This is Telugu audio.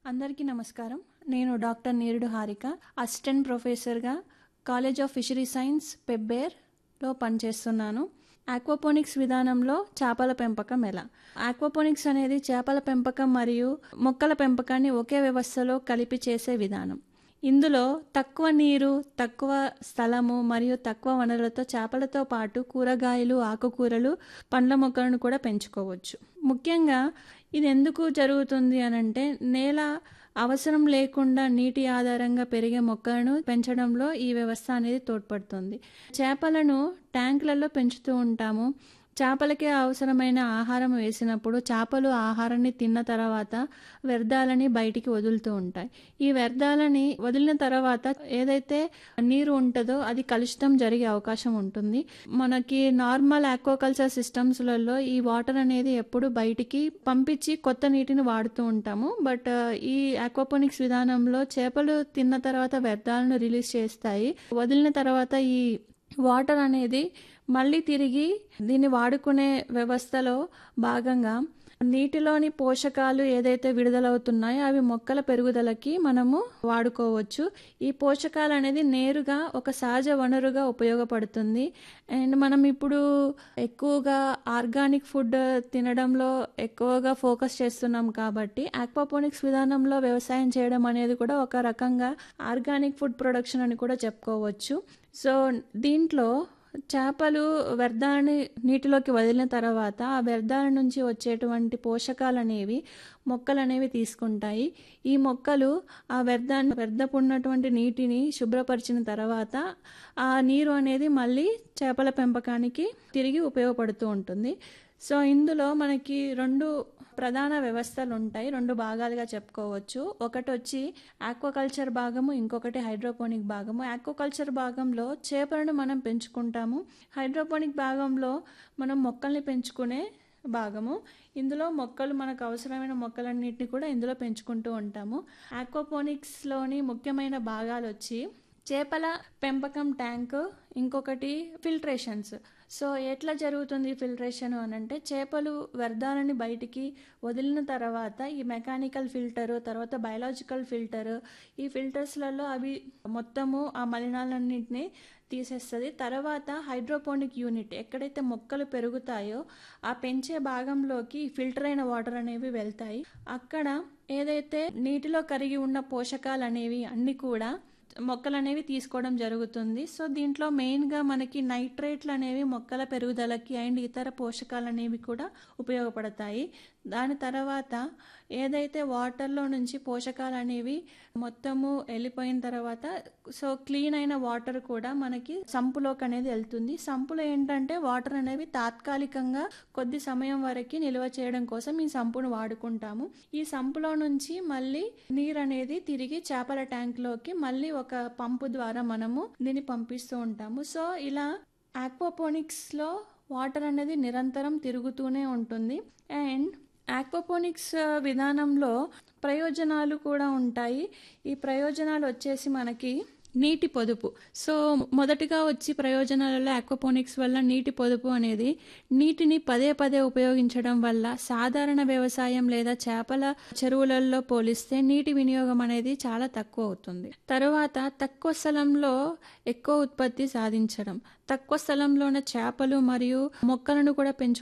అందరికీ నమస్కారం నేను డాక్టర్ నేరుడు హారిక అసిస్టెంట్ ప్రొఫెసర్గా కాలేజ్ ఆఫ్ ఫిషరీ సైన్స్ పెబ్బేర్లో పనిచేస్తున్నాను ఆక్వాపోనిక్స్ విధానంలో చేపల పెంపకం ఎలా ఆక్వాపోనిక్స్ అనేది చేపల పెంపకం మరియు మొక్కల పెంపకాన్ని ఒకే వ్యవస్థలో కలిపి చేసే విధానం ఇందులో తక్కువ నీరు తక్కువ స్థలము మరియు తక్కువ వనరులతో చేపలతో పాటు కూరగాయలు ఆకుకూరలు పండ్ల మొక్కలను కూడా పెంచుకోవచ్చు ముఖ్యంగా ఇది ఎందుకు జరుగుతుంది అనంటే నేల అవసరం లేకుండా నీటి ఆధారంగా పెరిగే మొక్కలను పెంచడంలో ఈ వ్యవస్థ అనేది తోడ్పడుతుంది చేపలను ట్యాంకులలో పెంచుతూ ఉంటాము చేపలకి అవసరమైన ఆహారం వేసినప్పుడు చేపలు ఆహారాన్ని తిన్న తర్వాత వ్యర్థాలని బయటికి వదులుతూ ఉంటాయి ఈ వ్యర్థాలని వదిలిన తర్వాత ఏదైతే నీరు ఉంటుందో అది కలుషితం జరిగే అవకాశం ఉంటుంది మనకి నార్మల్ ఆక్వాకల్చర్ సిస్టమ్స్లలో ఈ వాటర్ అనేది ఎప్పుడు బయటికి పంపించి కొత్త నీటిని వాడుతూ ఉంటాము బట్ ఈ ఆక్వాపోనిక్స్ విధానంలో చేపలు తిన్న తర్వాత వ్యర్థాలను రిలీజ్ చేస్తాయి వదిలిన తర్వాత ఈ వాటర్ అనేది మళ్ళీ తిరిగి దీన్ని వాడుకునే వ్యవస్థలో భాగంగా నీటిలోని పోషకాలు ఏదైతే విడుదలవుతున్నాయో అవి మొక్కల పెరుగుదలకి మనము వాడుకోవచ్చు ఈ పోషకాలు అనేది నేరుగా ఒక సహజ వనరుగా ఉపయోగపడుతుంది అండ్ మనం ఇప్పుడు ఎక్కువగా ఆర్గానిక్ ఫుడ్ తినడంలో ఎక్కువగా ఫోకస్ చేస్తున్నాం కాబట్టి ఆక్వాపోనిక్స్ విధానంలో వ్యవసాయం చేయడం అనేది కూడా ఒక రకంగా ఆర్గానిక్ ఫుడ్ ప్రొడక్షన్ అని కూడా చెప్పుకోవచ్చు సో దీంట్లో చేపలు వ్యర్థాలని నీటిలోకి వదిలిన తర్వాత ఆ వ్యర్థాల నుంచి వచ్చేటువంటి పోషకాలు అనేవి మొక్కలు అనేవి తీసుకుంటాయి ఈ మొక్కలు ఆ వ్యర్థాన్ని వ్యర్థపున్నటువంటి నీటిని శుభ్రపరిచిన తర్వాత ఆ నీరు అనేది మళ్ళీ చేపల పెంపకానికి తిరిగి ఉపయోగపడుతూ ఉంటుంది సో ఇందులో మనకి రెండు ప్రధాన వ్యవస్థలు ఉంటాయి రెండు భాగాలుగా చెప్పుకోవచ్చు ఒకటి వచ్చి ఆక్వాకల్చర్ భాగము ఇంకొకటి హైడ్రోపోనిక్ భాగము ఆక్వాకల్చర్ భాగంలో చేపలను మనం పెంచుకుంటాము హైడ్రోపోనిక్ భాగంలో మనం మొక్కల్ని పెంచుకునే భాగము ఇందులో మొక్కలు మనకు అవసరమైన మొక్కలన్నింటినీ కూడా ఇందులో పెంచుకుంటూ ఉంటాము ఆక్వాపోనిక్స్లోని ముఖ్యమైన భాగాలు వచ్చి చేపల పెంపకం ట్యాంక్ ఇంకొకటి ఫిల్ట్రేషన్స్ సో ఎట్లా జరుగుతుంది ఫిల్ట్రేషన్ అని అంటే చేపలు వ్యర్థాలని బయటికి వదిలిన తర్వాత ఈ మెకానికల్ ఫిల్టరు తర్వాత బయలాజికల్ ఫిల్టరు ఈ ఫిల్టర్స్లలో అవి మొత్తము ఆ మలినాలన్నింటినీ తీసేస్తుంది తర్వాత హైడ్రోపోనిక్ యూనిట్ ఎక్కడైతే మొక్కలు పెరుగుతాయో ఆ పెంచే భాగంలోకి ఫిల్టర్ అయిన వాటర్ అనేవి వెళ్తాయి అక్కడ ఏదైతే నీటిలో కరిగి ఉన్న పోషకాలు అనేవి అన్నీ కూడా మొక్కలు అనేవి తీసుకోవడం జరుగుతుంది సో దీంట్లో మెయిన్గా మనకి నైట్రేట్లు అనేవి మొక్కల పెరుగుదలకి అండ్ ఇతర పోషకాలు అనేవి కూడా ఉపయోగపడతాయి దాని తర్వాత ఏదైతే వాటర్లో నుంచి పోషకాలు అనేవి మొత్తము వెళ్ళిపోయిన తర్వాత సో క్లీన్ అయిన వాటర్ కూడా మనకి సంపులోకి అనేది వెళ్తుంది సంపులో ఏంటంటే వాటర్ అనేవి తాత్కాలికంగా కొద్ది సమయం వరకు నిల్వ చేయడం కోసం ఈ సంపును వాడుకుంటాము ఈ సంపులో నుంచి మళ్ళీ నీరు అనేది తిరిగి చేపల ట్యాంక్లోకి మళ్ళీ ఒక పంపు ద్వారా మనము దీన్ని పంపిస్తూ ఉంటాము సో ఇలా ఆక్వాపోనిక్స్లో వాటర్ అనేది నిరంతరం తిరుగుతూనే ఉంటుంది అండ్ ఆక్వాపోనిక్స్ విధానంలో ప్రయోజనాలు కూడా ఉంటాయి ఈ ప్రయోజనాలు వచ్చేసి మనకి నీటి పొదుపు సో మొదటిగా వచ్చి ప్రయోజనాలలో ఆక్వాపోనిక్స్ వల్ల నీటి పొదుపు అనేది నీటిని పదే పదే ఉపయోగించడం వల్ల సాధారణ వ్యవసాయం లేదా చేపల చెరువులలో పోలిస్తే నీటి వినియోగం అనేది చాలా తక్కువ అవుతుంది తరువాత తక్కువ స్థలంలో ఎక్కువ ఉత్పత్తి సాధించడం తక్కువ స్థలంలోనే చేపలు మరియు మొక్కలను కూడా పెంచు